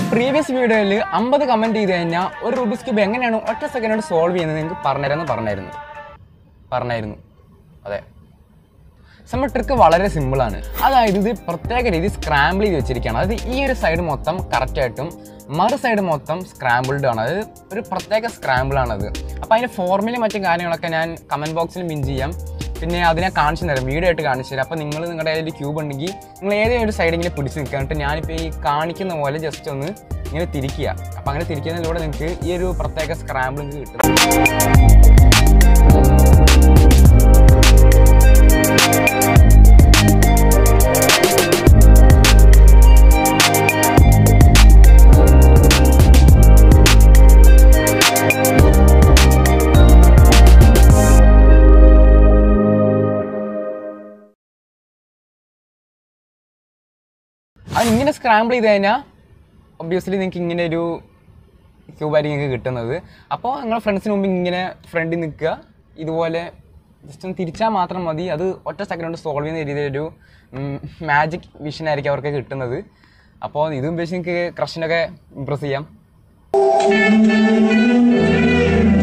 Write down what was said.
previous വീഡിയോയിൽ അമ്പത് comment ചെയ്ത് കഴിഞ്ഞാൽ ഒരു റൂബിക്സ് ക്യൂബ് എങ്ങനെയാണ് ഒറ്റ സെക്കൻഡ് കൊണ്ട് സോൾവ് ചെയ്യുന്നത് നിങ്ങൾക്ക് പറഞ്ഞുതരാമെന്ന് പറഞ്ഞായിരുന്നു പറഞ്ഞായിരുന്നു അതെ നമ്മൾ ട്രിക്ക് വളരെ സിമ്പിളാണ് അതായത് ഇത് പ്രത്യേക രീതി സ്ക്രാമ്പിൾ ചെയ്ത് വെച്ചിരിക്കുകയാണ് അതായത് ഈ ഒരു സൈഡ് മൊത്തം കറക്റ്റായിട്ടും മറു സൈഡ് മൊത്തം സ്ക്രാമ്പിൾഡ് ആണ് അതായത് ഒരു പ്രത്യേക സ്ക്രാമ്പിളാണത് അപ്പോൾ അതിൻ്റെ ഫോർമുലയും മറ്റു കാര്യങ്ങളൊക്കെ ഞാൻ കമൻറ്റ് ബോക്സിൽ പിൻ ചെയ്യാം പിന്നെ അതിനെ കാണിച്ചു തരാം വീഡിയോ ആയിട്ട് കാണിച്ചു തരാം അപ്പോൾ നിങ്ങൾ നിങ്ങളുടെ കയ്യിൽ ക്യൂബ് ഉണ്ടെങ്കിൽ നിങ്ങൾ ഏതെങ്കിലും ഒരു സൈഡിങ്ങനെ പിടിച്ച് നിൽക്കുക എന്നിട്ട് ഞാനിപ്പോൾ ഈ കാണിക്കുന്ന പോലെ ജസ്റ്റ് ഒന്ന് ഇങ്ങനെ തിരിക്കുക അപ്പോൾ അങ്ങനെ തിരിക്കുന്നതിലൂടെ നിങ്ങൾക്ക് ഈ ഒരു പ്രത്യേക സ്ക്രാമ്പിൾ നിങ്ങൾക്ക് കിട്ടും അത് ഇങ്ങനെ സ്ക്രാമ്പിൾ ചെയ്ത് കഴിഞ്ഞാൽ ഒബ്വിയസ്ലി നിങ്ങൾക്ക് ഇങ്ങനെ ഒരു ക്യൂബായിരിക്കും നിങ്ങൾക്ക് കിട്ടുന്നത് അപ്പോൾ നിങ്ങളുടെ ഫ്രണ്ട്സിന് മുമ്പ് ഇങ്ങനെ ഫ്രണ്ടിൽ നിൽക്കുക ഇതുപോലെ ജസ്റ്റ് ഒന്ന് തിരിച്ചാൽ മാത്രം മതി അത് ഒറ്റ സെക്കൻഡ് കൊണ്ട് സോൾവ് ചെയ്യുന്ന രീതിയിലൊരു മാജിക് വിഷൻ ആയിരിക്കും അവർക്ക് കിട്ടുന്നത് അപ്പോൾ ഇതും ഉപയോഗിച്ച് നിങ്ങൾക്ക് ക്രഷിനൊക്കെ ഇമ്പ്രസ് ചെയ്യാം